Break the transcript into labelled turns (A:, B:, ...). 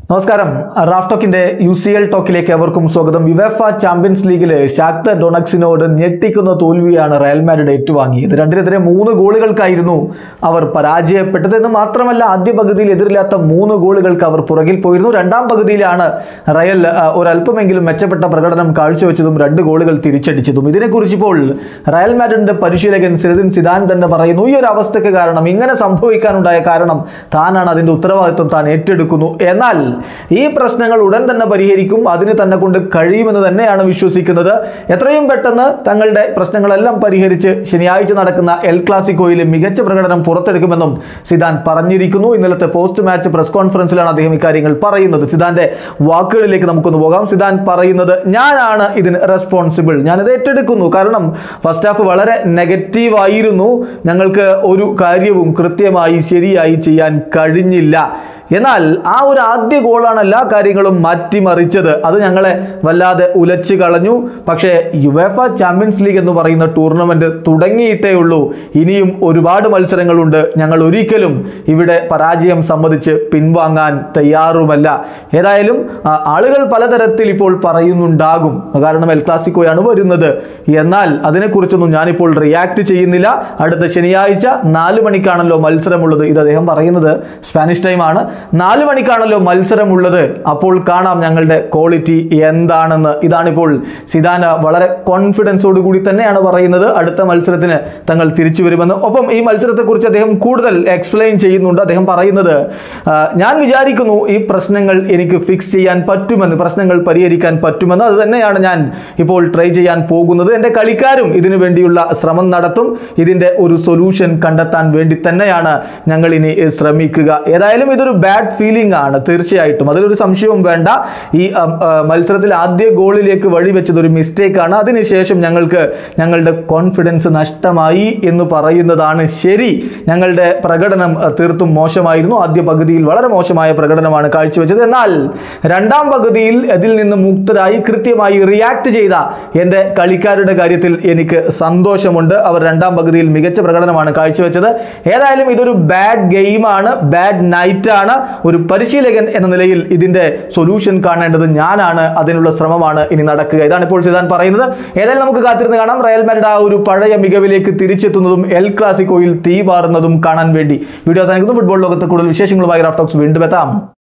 A: നമസ്കാരം റാഫ് ടോക്കിന്റെ യു സി എൽ ടോക്കിലേക്ക് അവർക്കും സ്വാഗതം യുവേഫ ചാമ്പ്യൻസ് ലീഗിൽ ഷാക്ത ഡൊണക്സിനോട് ഞെട്ടിക്കുന്ന തോൽവിയാണ് റയൽ മാഡ്രിഡ് ഏറ്റുവാങ്ങിയത് രണ്ടിനെതിരെ മൂന്ന് ഗോളുകൾക്കായിരുന്നു അവർ പരാജയപ്പെട്ടത് എന്ന് മാത്രമല്ല ആദ്യ പകുതിയിൽ എതിരില്ലാത്ത മൂന്ന് ഗോളുകൾക്ക് അവർ പുറകിൽ പോയിരുന്നു രണ്ടാം പകുതിയിലാണ് റയൽ ആ, ഒരല്പമെങ്കിലും മെച്ചപ്പെട്ട പ്രകടനം കാഴ്ചവെച്ചതും രണ്ട് ഗോളുകൾ തിരിച്ചടിച്ചതും ഇതിനെക്കുറിച്ച് ഇപ്പോൾ റയൽ മാഡ്രിഡിന്റെ പരിശീലകൻ സിരദിൻ സിദാൻ തന്നെ പറയുന്നു ഈ ഒരു അവസ്ഥയ്ക്ക് കാരണം ഇങ്ങനെ സംഭവിക്കാനുണ്ടായ കാരണം താനാണ് അതിന്റെ ഉത്തരവാദിത്വം താൻ ഏറ്റെടുക്കുന്നു എന്നാൽ ഈ പ്രശ്നങ്ങൾ ഉടൻ തന്നെ പരിഹരിക്കും അതിന് തന്നെ കൊണ്ട് കഴിയുമെന്ന് തന്നെയാണ് വിശ്വസിക്കുന്നത് എത്രയും പെട്ടെന്ന് തങ്ങളുടെ പ്രശ്നങ്ങളെല്ലാം പരിഹരിച്ച് ശനിയാഴ്ച നടക്കുന്ന എൽ ക്ലാസിക്കോയിൽ മികച്ച പ്രകടനം പുറത്തെടുക്കുമെന്നും സിദാൻ പറഞ്ഞിരിക്കുന്നു ഇന്നലത്തെ പോസ്റ്റ് മാച്ച് പ്രസ് കോൺഫറൻസിലാണ് അദ്ദേഹം ഇക്കാര്യങ്ങൾ പറയുന്നത് സിദാന്റെ വാക്കുകളിലേക്ക് നമുക്കൊന്ന് പോകാം സിദാൻ പറയുന്നത് ഞാനാണ് ഇതിന് റെസ്പോൺസിബിൾ ഞാനിത് ഏറ്റെടുക്കുന്നു കാരണം ഫസ്റ്റ് ഹാഫ് വളരെ നെഗറ്റീവ് ആയിരുന്നു ഞങ്ങൾക്ക് ഒരു കാര്യവും കൃത്യമായി ശരിയായി ചെയ്യാൻ കഴിഞ്ഞില്ല എന്നാൽ ആ ഒരു ആദ്യ ഗോളാണ് എല്ലാ കാര്യങ്ങളും മാറ്റിമറിച്ചത് അത് ഞങ്ങളെ വല്ലാതെ ഉലച്ചു കളഞ്ഞു പക്ഷേ യുവേഫ ചാമ്പ്യൻസ് ലീഗ് എന്ന് പറയുന്ന ടൂർണമെന്റ് തുടങ്ങിയിട്ടേ ഉള്ളൂ ഇനിയും ഒരുപാട് മത്സരങ്ങളുണ്ട് ഞങ്ങൾ ഒരിക്കലും ഇവിടെ പരാജയം സമ്മതിച്ച് പിൻവാങ്ങാൻ തയ്യാറുമല്ല ഏതായാലും ആ, ആളുകൾ പലതരത്തിൽ ഇപ്പോൾ പറയുന്നുണ്ടാകും കാരണം എൽ ക്ലാസിക്കോയാണ് വരുന്നത് എന്നാൽ അതിനെക്കുറിച്ചൊന്നും ഞാനിപ്പോൾ റിയാക്ട് ചെയ്യുന്നില്ല അടുത്ത ശനിയാഴ്ച നാല് മണിക്കാണല്ലോ മത്സരമുള്ളത് ഇത് അദ്ദേഹം പറയുന്നത് സ്പാനിഷ് ടൈമാണ് നാല് മണിക്കാണല്ലോ മത്സരമുള്ളത് അപ്പോൾ കാണാം ഞങ്ങളുടെ ക്വാളിറ്റി എന്താണെന്ന് ഇതാണിപ്പോൾ സിദാന വളരെ കോൺഫിഡൻസോട് കൂടി തന്നെയാണ് പറയുന്നത് അടുത്ത മത്സരത്തിന് തങ്ങൾ തിരിച്ചു വരുമെന്ന് ഒപ്പം ഈ മത്സരത്തെക്കുറിച്ച് അദ്ദേഹം കൂടുതൽ എക്സ്പ്ലെയിൻ ചെയ്യുന്നുണ്ട് അദ്ദേഹം പറയുന്നത് ആ, ഞാൻ വിചാരിക്കുന്നു ഈ പ്രശ്നങ്ങൾ എനിക്ക് ഫിക്സ് ചെയ്യാൻ പറ്റുമെന്ന് പ്രശ്നങ്ങൾ പരിഹരിക്കാൻ പറ്റുമെന്ന് അത് തന്നെയാണ് ഞാൻ ഇപ്പോൾ ട്രൈ ചെയ്യാൻ പോകുന്നത് എൻ്റെ കളിക്കാരും ഇതിനു വേണ്ടിയുള്ള ശ്രമം നടത്തും ഇതിൻ്റെ ഒരു സൊല്യൂഷൻ കണ്ടെത്താൻ വേണ്ടി തന്നെയാണ് ഞങ്ങൾ ഇനി ശ്രമിക്കുക ഏതായാലും ഇതൊരു ബാഡ് ഫീലിംഗ് ആണ് തീർച്ചയായിട്ടും അതിലൊരു സംശയവും വേണ്ട ഈ ഉം, ആ, മത്സരത്തിൽ ആദ്യ ഗോളിലേക്ക് വഴിവെച്ചത് ഒരു മിസ്റ്റേക്ക് ആണ് അതിനുശേഷം ഞങ്ങൾക്ക് ഞങ്ങളുടെ കോൺഫിഡൻസ് നഷ്ടമായി എന്ന് പറയുന്നതാണ് ശരി ഞങ്ങളുടെ പ്രകടനം ആ, തീർത്തും മോശമായിരുന്നു ആദ്യ പകുതിയിൽ വളരെ മോശമായ പ്രകടനമാണ് കാഴ്ചവെച്ചത് എന്നാൽ രണ്ടാം പകുതിയിൽ അതിൽ നിന്ന് മുക്തരായി കൃത്യമായി റിയാക്ട് ചെയ്ത എൻ്റെ കളിക്കാരുടെ കാര്യത്തിൽ എനിക്ക് സന്തോഷമുണ്ട് അവർ രണ്ടാം പകുതിയിൽ മികച്ച പ്രകടനമാണ് കാഴ്ചവെച്ചത് ഏതായാലും ഇതൊരു ബാഡ് ഗെയിമാണ് ബാഡ് നൈറ്റ് ആണ് ഒരു പരിശീലകൻ എന്ന നിലയിൽ ഇതിന്റെ സൊല്യൂഷൻ കാണേണ്ടത് ഞാനാണ് അതിനുള്ള ശ്രമമാണ് ഇനി നടക്കുക ഇതാണ് ഇപ്പോൾ സിദാൻ പറയുന്നത് ഏതായാലും നമുക്ക് കാത്തിരുന്ന് കാണാം റയൽ മാഡ്രിഡ് ആ ഒരു പഴയ മികവിലേക്ക് തിരിച്ചെത്തുന്നതും എൽ ക്ലാസിക്കോയിൽ തീ പാറുന്നതും കാണാൻ വേണ്ടി വീഡിയോ അവസാനിക്കുന്നു ഫുട്ബോൾ ലോകത്ത് കൂടുതൽ വിശേഷങ്ങളുമായി റാഫ്റ്റോക്സ് വീണ്ടും എത്താം